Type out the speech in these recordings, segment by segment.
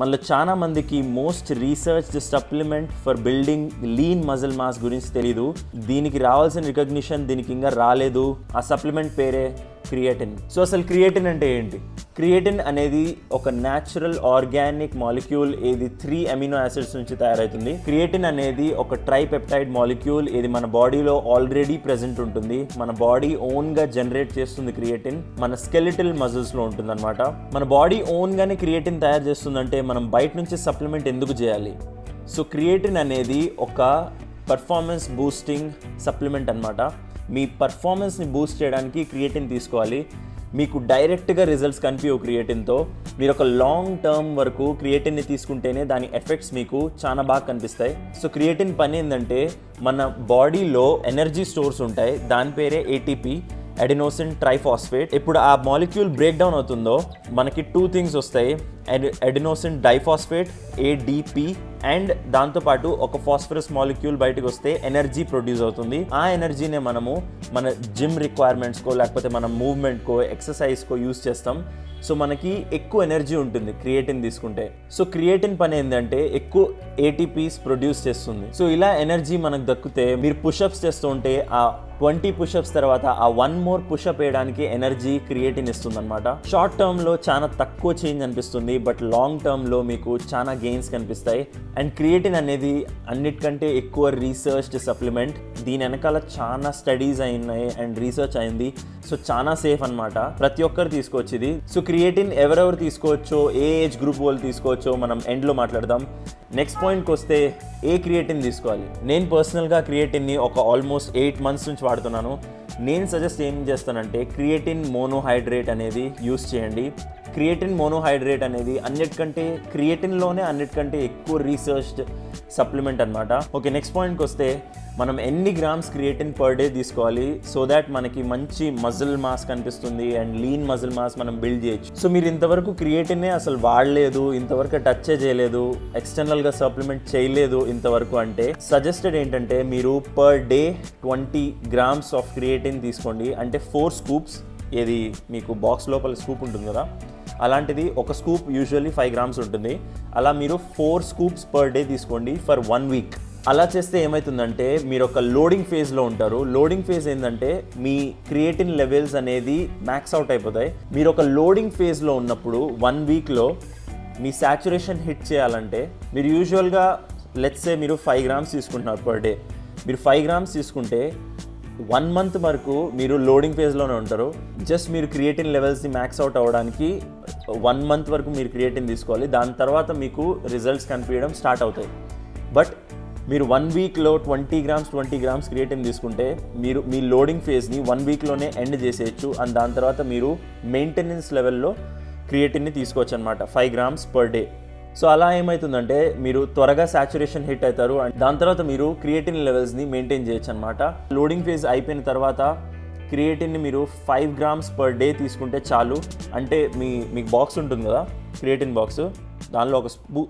మనలో చాలా మందికి most research supplement for building lean muscle mass గురించి తెలీదు దీనికి రావాల్సిన రికగ్నిషన్ దీనికి ఇంకా రాలేదు ఆ సప్లిమెంట్ పేరే క్రియేటిన్ సో అసలు క్రియేటిన్ అంటే ఏంటి క్రియేటిన్ అనేది ఒక న్యాచురల్ ఆర్గానిక్ మాలిక్యూల్ ఏది త్రీ అమినో యాసిడ్స్ నుంచి తయారవుతుంది క్రియేటిన్ అనేది ఒక ట్రైపెప్టైడ్ మాలిక్యూల్ ఇది మన బాడీలో ఆల్రెడీ ప్రెసెంట్ ఉంటుంది మన బాడీ ఓన్గా జనరేట్ చేస్తుంది క్రియేటిన్ మన స్కెలిటల్ మజిల్స్లో ఉంటుంది అనమాట మన బాడీ ఓన్గానే క్రియేటిన్ తయారు చేస్తుందంటే మనం బయట నుంచి సప్లిమెంట్ ఎందుకు చేయాలి సో క్రియేటిన్ అనేది ఒక పర్ఫార్మెన్స్ బూస్టింగ్ సప్లిమెంట్ అనమాట మీ పర్ఫార్మెన్స్ని బూస్ట్ చేయడానికి క్రియేటిన్ తీసుకోవాలి మీకు డైరెక్ట్గా రిజల్ట్స్ కనిపించవు క్రియేటిన్తో మీరు ఒక లాంగ్ టర్మ్ వరకు క్రియేటిన్ని తీసుకుంటేనే దాని ఎఫెక్ట్స్ మీకు చాలా బాగా కనిపిస్తాయి సో క్రియేటిన్ పని ఏంటంటే మన బాడీలో ఎనర్జీ స్టోర్స్ ఉంటాయి దాని పేరే ఏటీపీ ఎడినోసిన్ ట్రైఫాస్ఫేట్ ఇప్పుడు ఆ మాలిక్యూల్ బ్రేక్ డౌన్ అవుతుందో మనకి టూ థింగ్స్ వస్తాయి ఎడినోసిన్ డైఫాస్ఫేట్ ఏడిపి అండ్ దాంతోపాటు ఒక ఫాస్ఫరస్ మాలిక్యూల్ బయటకు వస్తే ఎనర్జీ ప్రొడ్యూస్ అవుతుంది ఆ ఎనర్జీనే మనము మన జిమ్ రిక్వైర్మెంట్స్కో లేకపోతే మన మూవ్మెంట్కో ఎక్సర్సైజ్కో యూస్ చేస్తాం సో మనకి ఎక్కువ ఎనర్జీ ఉంటుంది క్రియేటిన్ తీసుకుంటే సో క్రియేటిన్ పని ఏంటంటే ఎక్కువ ఏటీపీస్ ప్రొడ్యూస్ చేస్తుంది సో ఇలా ఎనర్జీ మనకు దక్కితే మీరు పుషప్స్ చేస్తూ ఉంటే ఆ ట్వంటీ పుషప్స్ తర్వాత ఆ వన్ మోర్ పుషప్ వేయడానికి ఎనర్జీ క్రియేటిన్ ఇస్తుంది అనమాట షార్ట్ టర్మ్లో చాలా తక్కువ చేంజ్ అనిపిస్తుంది బట్ లాంగ్ టర్మ్లో మీకు చాలా గెయిన్స్ కనిపిస్తాయి అండ్ క్రియేటిన్ అనేది అన్నిటికంటే ఎక్కువ రీసెర్చ్డ్ సప్లిమెంట్ దీని వెనకాల చాలా స్టడీస్ అయినాయి అండ్ రీసెర్చ్ అయింది సో చాలా సేఫ్ అనమాట ప్రతి ఒక్కరు తీసుకోవచ్చు ఇది సో క్రియేటిన్ ఎవరెవరు తీసుకోవచ్చో ఏ ఏజ్ గ్రూప్ వాళ్ళు తీసుకోవచ్చో మనం ఎండ్లో మాట్లాడదాం నెక్స్ట్ పాయింట్కి వస్తే ఏ క్రియేటిన్ తీసుకోవాలి నేను పర్సనల్గా క్రియేటిన్ని ఒక ఆల్మోస్ట్ ఎయిట్ మంత్స్ నుంచి వాడుతున్నాను నేను సజెస్ట్ ఏం చేస్తానంటే క్రియేటిన్ మోనోహైడ్రేట్ అనేది యూస్ చేయండి క్రియేటిన్ మోనోహైడ్రేట్ అనేది అన్నిటికంటే క్రియేటిన్లోనే అన్నిటికంటే ఎక్కువ రీసెర్చ్డ్ సప్లిమెంట్ అనమాట ఓకే నెక్స్ట్ పాయింట్కి వస్తే మనం ఎన్ని గ్రామ్స్ క్రియేటిన్ పర్ డే తీసుకోవాలి సో దాట్ మనకి మంచి మజిల్ మాస్ కనిపిస్తుంది అండ్ లీన్ మజిల్ మాస్ మనం బిల్డ్ చేయొచ్చు సో మీరు ఇంతవరకు క్రియేటిన్నే అసలు వాడలేదు ఇంతవరకు టచ్ చేయలేదు ఎక్స్టర్నల్గా సప్లిమెంట్ చేయలేదు ఇంతవరకు అంటే సజెస్టెడ్ ఏంటంటే మీరు per day twenty grams of creatine తీసుకోండి అంటే ఫోర్ స్కూప్స్ ఏది మీకు బాక్స్ లోపల స్కూప్ ఉంటుంది కదా అలాంటిది ఒక స్కూప్ యూజువల్లీ ఫైవ్ గ్రామ్స్ ఉంటుంది అలా మీరు ఫోర్ స్కూప్స్ పర్ డే తీసుకోండి ఫర్ వన్ వీక్ అలా చేస్తే ఏమవుతుందంటే మీరు ఒక లోడింగ్ ఫేజ్లో ఉంటారు లోడింగ్ ఫేజ్ ఏంటంటే మీ క్రియేటిన్ లెవెల్స్ అనేది మ్యాక్స్ అవుట్ అయిపోతాయి మీరు ఒక లోడింగ్ ఫేజ్లో ఉన్నప్పుడు వన్ వీక్లో మీ సాచురేషన్ హిట్ చేయాలంటే మీరు యూజువల్గా లెట్సే మీరు ఫైవ్ గ్రామ్స్ తీసుకుంటున్నారు పర్ డే మీరు ఫైవ్ గ్రామ్స్ తీసుకుంటే వన్ మంత్ వరకు మీరు లోడింగ్ ఫేజ్లోనే ఉంటారు జస్ట్ మీరు క్రియేటిన్ లెవెల్స్ని మ్యాక్స్ అవుట్ అవ్వడానికి వన్ మంత్ వరకు మీరు క్రియేటిన్ తీసుకోవాలి దాని తర్వాత మీకు రిజల్ట్స్ కనిపించడం స్టార్ట్ అవుతాయి బట్ మీరు వన్ వీక్లో twenty grams twenty grams creatine తీసుకుంటే మీరు మీ లోడింగ్ ఫేజ్ని వన్ వీక్లోనే ఎండ్ చేసేయచ్చు అండ్ దాని తర్వాత మీరు మెయింటెనెన్స్ లెవెల్లో క్రియేటిన్ని తీసుకోవచ్చు అనమాట five grams per day so అలా ఏమవుతుందంటే మీరు త్వరగా సాచురేషన్ హిట్ అవుతారు అండ్ దాని తర్వాత మీరు క్రియేటిన్ లెవెల్స్ని మెయింటైన్ చేయొచ్చు అనమాట లోడింగ్ ఫేజ్ అయిపోయిన తర్వాత క్రియేటిన్ని మీరు ఫైవ్ గ్రామ్స్ పర్ డే తీసుకుంటే చాలు అంటే మీ మీకు బాక్స్ ఉంటుంది కదా క్రియేటిన్ బాక్స్ దానిలో ఒక స్పూ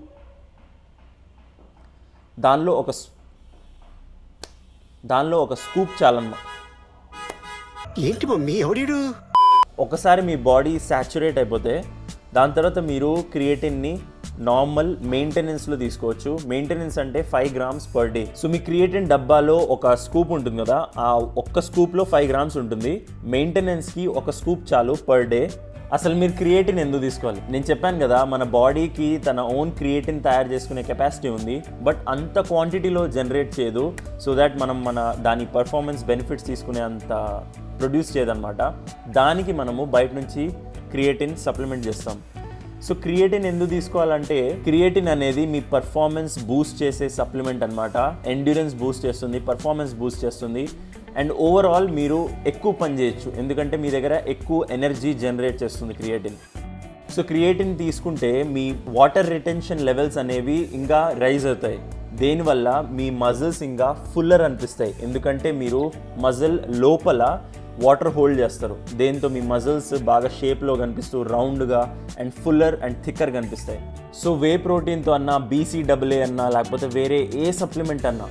దానిలో ఒక స్- దానిలో ఒక స్కూప్ చాలన్నమాట ఏంటి మమ్మీ ఎవడీడు ఒకసారి మీ బాడీ సాచురేట్ అయిపోతే దాని తర్వాత మీరు క్రియేటిన్ని నార్మల్ మెయింటెనెన్స్లో తీసుకోవచ్చు మెయింటెనెన్స్ అంటే five grams per day so మీ క్రియేటిన్ డబ్బాలో ఒక స్కూప్ ఉంటుంది కదా ఆ ఒక్క స్కూప్లో ఫైవ్ గ్రామ్స్ ఉంటుంది మెయింటెనెన్స్కి ఒక స్కూప్ చాలు పర్ డే అసలు మీరు క్రియేటిన్ ఎందుకు తీసుకోవాలి నేను చెప్పాను కదా మన బాడీకి తన ఓన్ క్రియేటిన్ తయారు చేసుకునే కెపాసిటీ ఉంది బట్ అంత క్వాంటిటీలో జనరేట్ చేయదు సో దాట్ మనం మన దాని పర్ఫార్మెన్స్ బెనిఫిట్స్ తీసుకునే అంత ప్రొడ్యూస్ చేయదన్నమాట దానికి మనము బయట నుంచి క్రియేటిన్ సప్లిమెంట్ చేస్తాం సో క్రియేటిన్ ఎందుకు తీసుకోవాలంటే క్రియేటిన్ అనేది మీ పర్ఫార్మెన్స్ బూస్ట్ చేసే సప్లిమెంట్ అనమాట ఎండ్యూరెన్స్ బూస్ట్ చేస్తుంది పర్ఫార్మెన్స్ బూస్ట్ చేస్తుంది అండ్ ఓవరాల్ మీరు ఎక్కువ పని చేయొచ్చు ఎందుకంటే మీ దగ్గర ఎక్కువ ఎనర్జీ జనరేట్ చేస్తుంది క్రియేటిన్ సో క్రియేటిన్ తీసుకుంటే మీ వాటర్ రిటెన్షన్ లెవెల్స్ అనేవి ఇంకా రైజ్ అవుతాయి దేనివల్ల మీ మజిల్స్ ఇంకా ఫుల్లర్ అనిపిస్తాయి ఎందుకంటే మీరు మజిల్ లోపల వాటర్ హోల్డ్ చేస్తారు దేంతో మీ మజిల్స్ బాగా షేప్లో కనిపిస్తూ రౌండ్గా అండ్ ఫుల్లర్ అండ్ థిక్కర్ కనిపిస్తాయి సో వే ప్రోటీన్తో అన్నా బీసీడబ్ల్యూ అన్నా లేకపోతే వేరే ఏ సప్లిమెంట్ అన్నా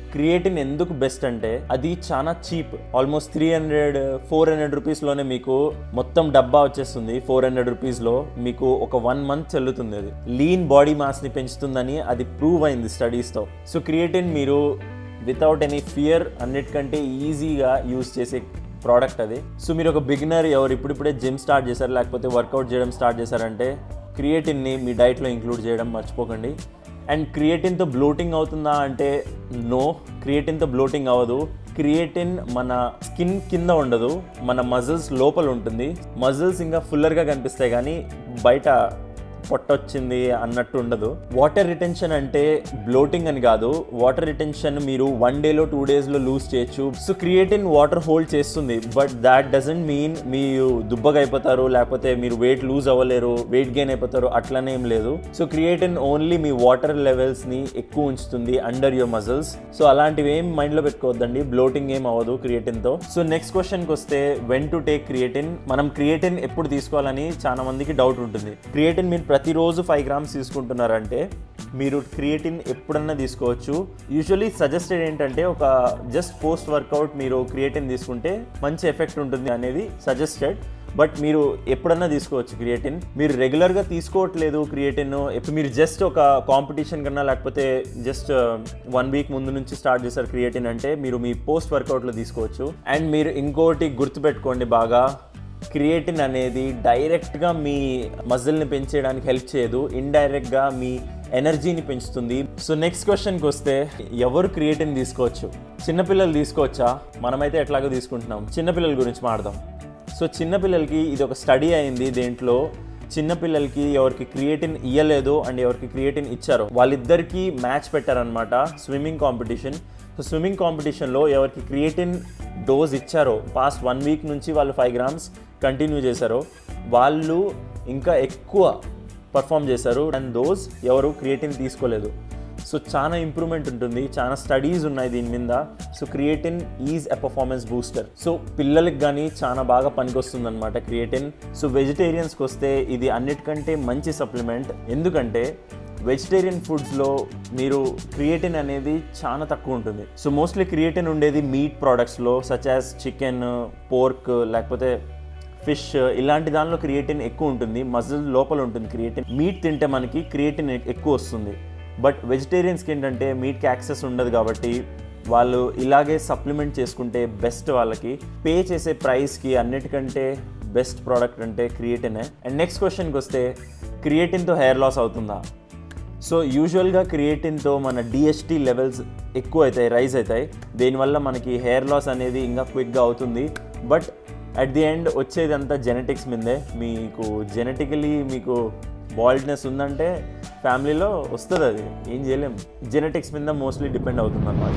క్రియేటిన్ ఎందుకు బెస్ట్ అంటే అది చాలా cheap almost three hundred four hundred రూపీస్లోనే మీకు మొత్తం డబ్బా వచ్చేస్తుంది ఫోర్ హండ్రెడ్ రూపీస్లో మీకు ఒక వన్ మంత్ చెల్లుతుంది అది లీన్ బాడీ మాస్ని పెంచుతుందని అది ప్రూవ్ అయింది స్టడీస్తో సో క్రియేటిన్ మీరు వితౌట్ ఎనీ ఫియర్ అన్నిటికంటే ఈజీగా యూస్ చేసే ప్రోడక్ట్ అది సో మీరు ఒక బిగినర్ ఎవరు ఇప్పుడిప్పుడే జిమ్ స్టార్ట్ చేశారు లేకపోతే వర్కౌట్ చేయడం స్టార్ట్ చేశారంటే క్రియేటిన్ని మీ డైట్లో ఇంక్లూడ్ చేయడం మర్చిపోకండి అండ్ క్రియేటిన్తో బ్లోటింగ్ అవుతుందా అంటే నో క్రియేటిన్తో బ్లోటింగ్ అవ్వదు క్రియేటిన్ మన స్కిన్ కింద ఉండదు మన మజిల్స్ లోపల ఉంటుంది మజిల్స్ ఇంకా ఫుల్లర్గా కనిపిస్తాయి కానీ బయట పొట్టొచ్చింది అన్నట్టు ఉండదు వాటర్ రిటెన్షన్ అంటే బ్లోటింగ్ అని కాదు వాటర్ రిటెన్షన్ మీరు వన్ డేలో టూ డేస్లో లూజ్ చేయొచ్చు సో క్రియేటిన్ వాటర్ హోల్డ్ చేస్తుంది బట్ దాట్ డజంట్ మీన్ మీరు దుబ్బగా అయిపోతారు లేకపోతే మీరు వెయిట్ లూజ్ అవ్వలేరు వెయిట్ గెయిన్ అయిపోతారు అట్లనే ఏం లేదు సో క్రియేటిన్ ఓన్లీ మీ వాటర్ లెవెల్స్ని ఎక్కువ ఉంచుతుంది అండర్ యువర్ మజిల్స్ సో అలాంటివి ఏం మైండ్లో పెట్టుకోవద్దండి బ్లోటింగ్ ఏం అవ్వదు క్రియేటిన్తో సో నెక్స్ట్ క్వశ్చన్కి వస్తే వెన్ టు టేక్ క్రియేటిన్ మనం క్రియేటిన్ ఎప్పుడు తీసుకోవాలని చాలా మందికి డౌట్ ఉంటుంది క్రియేటిన్ మీరు ప్రతిరోజు ఫైవ్ గ్రామ్స్ తీసుకుంటున్నారంటే మీరు క్రియేటిన్ ఎప్పుడన్నా తీసుకోవచ్చు యూజువలీ సజెస్టెడ్ ఏంటంటే ఒక జస్ట్ పోస్ట్ వర్కౌట్ మీరు క్రియేటిన్ తీసుకుంటే మంచి ఎఫెక్ట్ ఉంటుంది అనేది సజెస్టెడ్ బట్ మీరు ఎప్పుడన్నా తీసుకోవచ్చు క్రియేటిన్ మీరు రెగ్యులర్గా తీసుకోవట్లేదు క్రియేటిన్ ఇప్పుడు మీరు జస్ట్ ఒక కాంపిటీషన్ కన్నా లేకపోతే జస్ట్ వన్ వీక్ ముందు నుంచి స్టార్ట్ చేశారు క్రియేటిన్ అంటే మీరు మీ పోస్ట్ వర్కౌట్లో తీసుకోవచ్చు అండ్ మీరు ఇంకోటి గుర్తుపెట్టుకోండి బాగా క్రియేటిన్ అనేది డైరెక్ట్గా మీ మజిల్ని పెంచేయడానికి హెల్ప్ చేయదు ఇండైరెక్ట్గా మీ ఎనర్జీని పెంచుతుంది సో నెక్స్ట్ క్వశ్చన్కి వస్తే ఎవరు క్రియేటిన్ తీసుకోవచ్చు చిన్నపిల్లలు తీసుకోవచ్చా మనమైతే ఎట్లాగో తీసుకుంటున్నాం చిన్నపిల్లల గురించి మాడదాం సో చిన్నపిల్లలకి ఇది ఒక స్టడీ అయింది దేంట్లో చిన్నపిల్లలకి ఎవరికి క్రియేటిన్ ఇయ్యలేదు అండ్ ఎవరికి క్రియేటిన్ ఇచ్చారో వాళ్ళిద్దరికి మ్యాచ్ పెట్టారనమాట స్విమ్మింగ్ కాంపిటీషన్ సో స్విమ్మింగ్ కాంపిటీషన్లో ఎవరికి క్రియేటిన్ డోస్ ఇచ్చారో పాస్ట్ వన్ వీక్ నుంచి వాళ్ళు ఫైవ్ గ్రామ్స్ కంటిన్యూ చేశారో వాళ్ళు ఇంకా ఎక్కువ పర్ఫామ్ చేశారు అండ్ దోస్ ఎవరు క్రియేటిన్ తీసుకోలేదు సో చాలా ఇంప్రూవ్మెంట్ ఉంటుంది చాలా స్టడీస్ ఉన్నాయి దీని మీద so creatine is a performance booster so పిల్లలకి కానీ చాలా బాగా పనికొస్తుంది అనమాట క్రియేటిన్ సో వెజిటేరియన్స్కి వస్తే ఇది అన్నిటికంటే మంచి సప్లిమెంట్ ఎందుకంటే వెజిటేరియన్ ఫుడ్స్లో మీరు క్రియేటిన్ అనేది చాలా తక్కువ ఉంటుంది సో మోస్ట్లీ క్రియేటిన్ ఉండేది మీట్ ప్రోడక్ట్స్లో సచ్ యాజ్ చికెన్ పోర్క్ లేకపోతే ఫిష్ ఇలాంటి దానిలో క్రియేటిన్ ఎక్కువ ఉంటుంది మజిల్ లోపల ఉంటుంది క్రియేటిన్ మీట్ తింటే మనకి క్రియేటిన్ ఎక్కువ వస్తుంది బట్ వెజిటేరియన్స్కి ఏంటంటే మీట్కి యాక్సెస్ ఉండదు కాబట్టి వాళ్ళు ఇలాగే సప్లిమెంట్ చేసుకుంటే బెస్ట్ వాళ్ళకి పే చేసే ప్రైస్కి అన్నిటికంటే బెస్ట్ ప్రోడక్ట్ అంటే క్రియేటినే అండ్ నెక్స్ట్ క్వశ్చన్కి వస్తే క్రియేటిన్తో హెయిర్ లాస్ అవుతుందా సో యూజువల్గా క్రియేటిన్తో మన డిఎస్టీ లెవెల్స్ ఎక్కువ అవుతాయి రైజ్ అవుతాయి దీనివల్ల మనకి హెయిర్ లాస్ అనేది ఇంకా క్విక్గా అవుతుంది బట్ అట్ ది ఎండ్ వచ్చేదంతా జెనెటిక్స్ మీదే మీకు జెనెటికలీ మీకు బాల్డ్నెస్ ఉందంటే ఫ్యామిలీలో వస్తుంది అది ఏం చేయలేం జెనెటిక్స్ మీద మోస్ట్లీ డిపెండ్ అవుతుంది అనమాట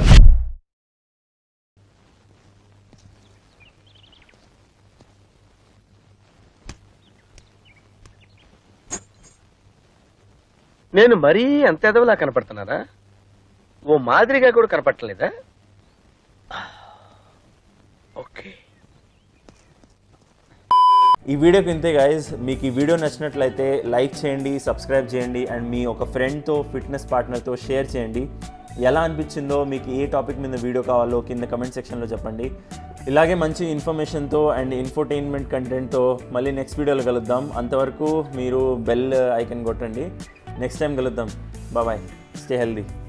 నేను మరీ అంత ఎదవలా కనపడుతున్నారా ఓ మాదిరిగా కూడా కనపడలేదా ఓకే ఈ వీడియోకి ఇంతే గైజ్ మీకు ఈ వీడియో నచ్చినట్లయితే లైక్ చేయండి సబ్స్క్రైబ్ చేయండి అండ్ మీ ఒక ఫ్రెండ్తో ఫిట్నెస్ పార్ట్నర్తో షేర్ చేయండి ఎలా అనిపించిందో మీకు ఏ టాపిక్ మీద వీడియో కావాలో కింద కమెంట్ సెక్షన్లో చెప్పండి ఇలాగే మంచి ఇన్ఫర్మేషన్తో అండ్ ఇన్ఫర్టైన్మెంట్ కంటెంట్తో మళ్ళీ నెక్స్ట్ వీడియోలో కలుద్దాం అంతవరకు మీరు బెల్ ఐకన్ కొట్టండి నెక్స్ట్ టైం కలుద్దాం బాయ్ స్టే హెల్దీ